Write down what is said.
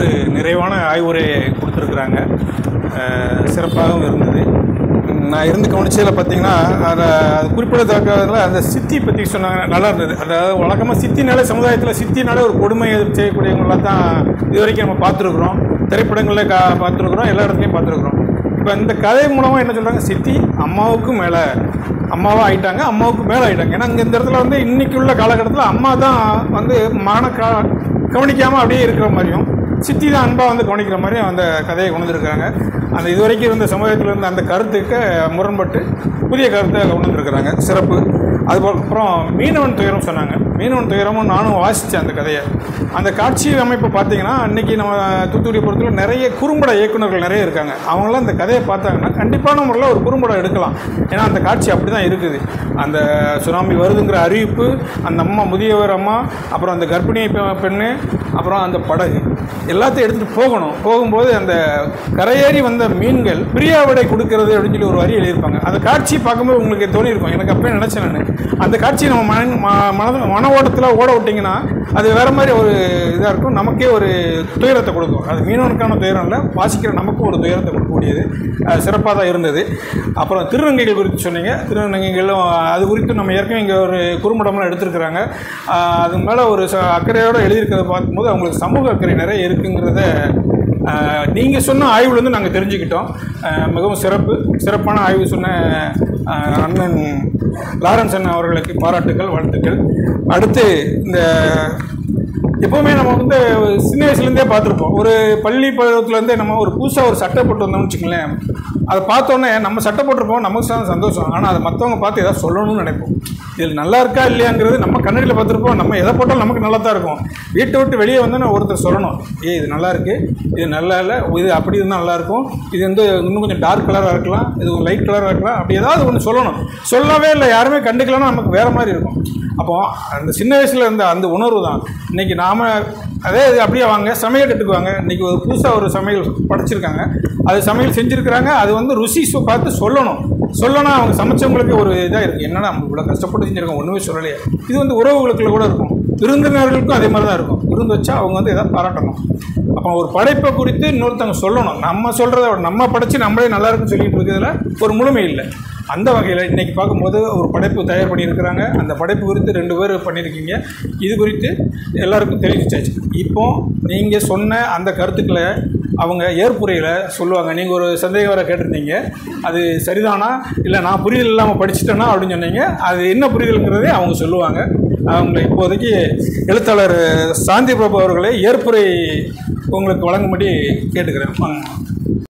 ஒரு நிறைவான ஆய்வுரை கொடுத்துருக்குறாங்க அஹ், சிறப்பாகவும் இருந்தது உம், நான் இருந்து கவனிச்சதில் பார்த்தீங்கன்னா அதில் அது குறிப்பிடத்தக்கதில் அந்த சித்தி பற்றி சொன்னாங்க நல்லா இருந்தது அதாவது வழக்கமாக சித்தினாலே சமுதாயத்தில் சித்தினாலே ஒரு கொடுமை செய்யக்கூடியவங்களாம் தான் இது வரைக்கும் நம்ம பார்த்துருக்குறோம் திரைப்படங்களில் கா பார்த்துருக்குறோம் எல்லா இடத்துலையும் பார்த்துருக்குறோம் இப்போ இந்த கதை மூலமாக என்ன சொல்கிறாங்க சித்தி அம்மாவுக்கும் மேலே அம்மாவாக ஆயிட்டாங்க அம்மாவுக்கு மேலே ஆயிட்டாங்க ஏன்னா இங்கே இந்த இடத்துல வந்து இன்னைக்கு உள்ள காலகட்டத்தில் அம்மா தான் வந்து மான கா கவனிக்காமல் அப்படியே இருக்கிற மாதிரியும் சித்தி தான் அன்பாக வந்து கவனிக்கிற மாதிரியும் அந்த கதையை கொண்டு வந்திருக்காங்க அந்த இதுவரைக்கும் இருந்த சமுதாயத்தில் இருந்த அந்த கருத்துக்கு முரண்பட்டு புதிய கருத்தை கொண்டு வந்திருக்கிறாங்க சிறப்பு அதுக்கப்புறம் மீனவன் துயரம் சொன்னாங்க மீனவன் துயரமும் நானும் வாசித்தேன் அந்த கதையை அந்த காட்சி அமைப்பு பார்த்தீங்கன்னா அன்றைக்கி நம்ம தூத்துக்குடி பொறுத்தவரை நிறைய குறும்பட இயக்குனர்கள் நிறைய இருக்காங்க அவங்களாம் அந்த கதையை பார்த்தாங்கன்னா கண்டிப்பான முறையில் ஒரு குறும்படம் எடுக்கலாம் ஏன்னா அந்த காட்சி அப்படி தான் இருக்குது அந்த சுனாமி வருதுங்கிற அறிவிப்பு அந்த அம்மா முதியவர் அம்மா அப்புறம் அந்த கர்ப்பிணி பெ- பெண்ணு அப்புறம் அந்த படகு எல்லாத்தையும் எடுத்துகிட்டு போகணும் போகும்போது அந்த கரையேறி வந்த மீன்கள் பிரியாவிடை கொடுக்கறது அப்படின்னு சொல்லி ஒரு வரி எழுதியிருப்பாங்க அந்த காட்சி பார்க்கும்போது உங்களுக்கு தோணியிருக்கும் எனக்கு அப்பயே நினச்சேன் நான் அந்த காட்சி நம்ம மன ம- மனது மன ஓட்டத்தில் ஓட விட்டிங்கன்னா அது வேற மாதிரி ஒரு இதாக இருக்கும் நமக்கே ஒரு துயரத்தை கொடுக்கும் அது மீனவனுக்கான துயரம் இல்லை வாசிக்கிற நமக்கும் ஒரு துயரத்தை கொடுக்கக்கூடியது சிறப்பாக தான் இருந்தது அப்புறம் திருநங்கைகள் குறித்து சொன்னீங்க திருநங்கைகளும் அது குறித்து நம்ம ஏற்கனவே இங்கே ஒரு குறும்படம்லாம் எடுத்திருக்கிறாங்க ஆஹ் அது மேலே ஒரு ச- அக்கறையோடு எழுதியிருக்கிறத பார்க்கும்போது அவங்களுக்கு சமூக அக்கறை நிறைய இருக்குங்கிறத நீங்கள் சொன்ன ஆய்வுலேருந்து நாங்கள் தெரிஞ்சுக்கிட்டோம் ஆஹ் மிகவும் சிறப்பு சிறப்பான ஆய்வு சொன்ன ஆஹ் அண்ணன் லாரன்ஸ் அண்ணன் அவர்களுக்கு பாராட்டுக்கள் வாழ்த்துக்கள் அடுத்து இந்த எப்போவுமே நம்ம வந்து சின்ன வயசுலேருந்தே பார்த்துருப்போம் ஒரு பள்ளி பருவத்துலேருந்தே நம்ம ஒரு புதுசாக ஒரு சட்டை போட்டு வந்தோம்னு வச்சுங்களேன் அதை பார்த்தோன்னே நம்ம சட்டை போட்டிருப்போம் நமக்கு தான் சந்தோஷம் ஆனால் அதை மற்றவங்க பார்த்து எதாவது சொல்லணும்னு நினைப்போம் இதில் நல்லா இருக்கா இல்லையாங்கிறது நம்ம கண்ணடியில் பார்த்துருப்போம் நம்ம எதை போட்டாலும் நமக்கு நல்லா தான் இருக்கும் வீட்டை விட்டு வெளியே வந்தோன்னே ஒருத்தர் சொல்லணும் ஏய் இது நல்லா இருக்கு இது நல்லா இல்லை இது அப்படி இருந்தால் நல்லா இருக்கும் இது வந்து இன்னும் கொஞ்சம் டார்க் கலராக இருக்கலாம் இது லைட் கலராக இருக்கலாம் அப்படி ஏதாவது ஒன்று சொல்லணும் சொல்லவே இல்லை யாருமே கண்டுக்கலன்னா நமக்கு வேறு மாதிரி இருக்கும் அப்போ அந்த சின்ன வயசில் இருந்த அந்த உணர்வு தான் இன்னைக்கு நாம அதே இது அப்படியே வாங்க சமையல் கட்டுக்கு வாங்க இன்னைக்கு ஒரு புதுசாக ஒரு சமையல் படைச்சிருக்காங்க அது சமையல் செஞ்சுருக்கிறாங்க அது வந்து ருசி சு- பார்த்து சொல்லணும் சொல்லணும் அவங்க சமைச்சவங்களுக்கு ஒரு இதாக இருக்குது என்னடா நம்ம இவ்வளோ கஷ்டப்பட்டு செஞ்சுருக்கோம் ஒன்றுமே சொல்லலையே இது வந்து உறவுகளுக்குள்ள கூட இருக்கும் விருந்தினர்களுக்கும் அதே மாதிரி தான் இருக்கும் விருந்து வச்சா அவங்க வந்து எதாவது பாராட்டணும் அப்போ ஒரு படைப்பை குறித்து இன்னொருத்தவங்க சொல்லணும் நம்ம சொல்கிறத விட நம்ம படைச்சு நம்மளே நல்லா இருக்குன்னு சொல்லிட்டு இருக்கிறதுல ஒரு முழுமை இல்லை அந்த வகையில் இன்னைக்கு பார்க்கும்போது ஒரு படைப்பு தயார் பண்ணியிருக்கிறாங்க அந்த படைப்பு குறித்து ரெண்டு பேர் பண்ணியிருக்கீங்க இது குறித்து எல்லாருக்கும் தெரிவிச்சாச்சு இப்போ நீங்கள் சொன்ன அந்த கருத்துக்களை அவங்க ஏற்புரையில் சொல்லுவாங்க நீங்கள் ஒரு சந்தேகம் வர கேட்டிருந்தீங்க அது சரிதானா இல்லை நான் புரிதல் இல்லாமல் படிச்சுட்டேனா அப்படின்னு சொன்னீங்க அது என்ன புரிதலுங்கிறதே அவங்க சொல்லுவாங்க அவங்க இப்போதைக்கு எழுத்தாளர் சாந்தி பிரபு அவர்களை ஏற்புரை உங்களுக்கு வழங்கும்படி கேட்டுக்கிறேன் வாங்க